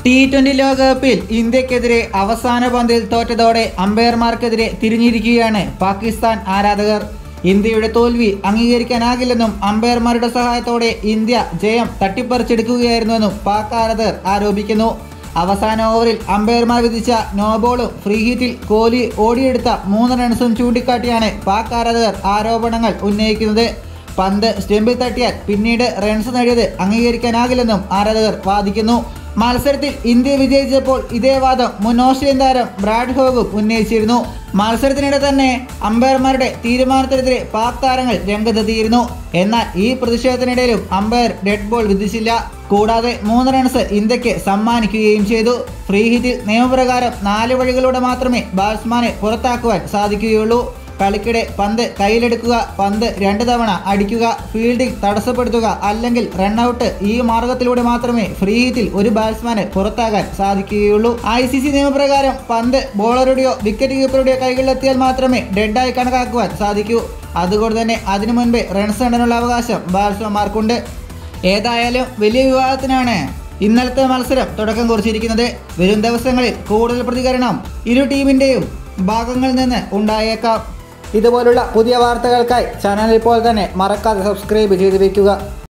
T twenty ലോകകപ്പിൽ ഇന്ത്യക്കെതിരെ അവസാന പന്തിൽ തോറ്റതോടെ അമ്പയർമാർക്കെതിരെ തിരിഞ്ഞിരിക്കുകയാണ് പാകിസ്ഥാൻ ആരാധകർ ഇന്ത്യയുടെ തോൽവി അംഗീകരിക്കാനാകില്ലെന്നും അമ്പയർമാരുടെ സഹായത്തോടെ ഇന്ത്യ ജയം തട്ടിപ്പറിച്ചെടുക്കുകയായിരുന്നുവെന്നും പാക് ആരാധകർ ആരോപിക്കുന്നു അവസാന ഓവറിൽ അമ്പയർമാർ വിധിച്ച നോബോളും ഫ്രീ ഹിറ്റിൽ കോഹ്ലി ഓടിയെടുത്ത മൂന്ന് റൺസും ചൂണ്ടിക്കാട്ടിയാണ് പാക് ആരാധകർ ആരോപണങ്ങൾ ഉന്നയിക്കുന്നത് പന്ത് സ്റ്റെമ്പിൽ തട്ടിയാൽ പിന്നീട് റൺസ് നേടിയത് അംഗീകരിക്കാനാകില്ലെന്നും ആരാധകർ വാദിക്കുന്നു മത്സരത്തിൽ ഇന്ത്യ വിജയിച്ചപ്പോൾ ഇതേ വാദം മുൻ ഓസ്ട്രേലിയൻ താരം ബ്രാഡ് ഹോഗും ഉന്നയിച്ചിരുന്നു മത്സരത്തിനിടെ തന്നെ അമ്പയർമാരുടെ തീരുമാനത്തിനെതിരെ പാക് താരങ്ങൾ രംഗത്തെത്തിയിരുന്നു എന്നാൽ ഈ പ്രതിഷേധത്തിനിടയിലും അമ്പയർ ഡെഡ് ബോൾ വിധിച്ചില്ല കൂടാതെ മൂന്ന് റൺസ് ഇന്ത്യക്ക് സമ്മാനിക്കുകയും ചെയ്തു ഫ്രീ ഹിറ്റിൽ നിയമപ്രകാരം നാല് വഴികളിലൂടെ മാത്രമേ ബാറ്റ്സ്മാനെ പുറത്താക്കുവാൻ സാധിക്കുകയുള്ളൂ കളിക്കിടെ പന്ത് കയ്യിലെടുക്കുക പന്ത് രണ്ട് തവണ അടിക്കുക ഫീൽഡിംഗ് തടസ്സപ്പെടുത്തുക അല്ലെങ്കിൽ റൺഔട്ട് ഈ മാർഗത്തിലൂടെ മാത്രമേ ഫ്രീ ഹിറ്റിൽ ഒരു ബാറ്റ്സ്മാന് പുറത്താകാൻ സാധിക്കുകയുള്ളൂ ഐ സി സി നിയമപ്രകാരം പന്ത് ബോളറുടെയോ വിക്കറ്റ് കീപ്പറുടെയോ കൈകളിലെത്തിയാൽ മാത്രമേ ഡെഡായി കണക്കാക്കുവാൻ സാധിക്കൂ അതുകൊണ്ട് തന്നെ അതിനു മുൻപേ റൺസ് നേടാനുള്ള അവകാശം ബാറ്റ്സ്മാൻമാർക്കുണ്ട് ഏതായാലും വലിയ വിവാദത്തിനാണ് ഇന്നലത്തെ മത്സരം തുടക്കം കുറിച്ചിരിക്കുന്നത് വരും ദിവസങ്ങളിൽ കൂടുതൽ പ്രതികരണം ഇരു ടീമിൻ്റെയും ഭാഗങ്ങളിൽ നിന്ന് ഉണ്ടായേക്കാം ഇതുപോലുള്ള പുതിയ വാർത്തകൾക്കായി ചാനൽ ഇപ്പോൾ തന്നെ മറക്കാതെ സബ്സ്ക്രൈബ് ചെയ്ത് വയ്ക്കുക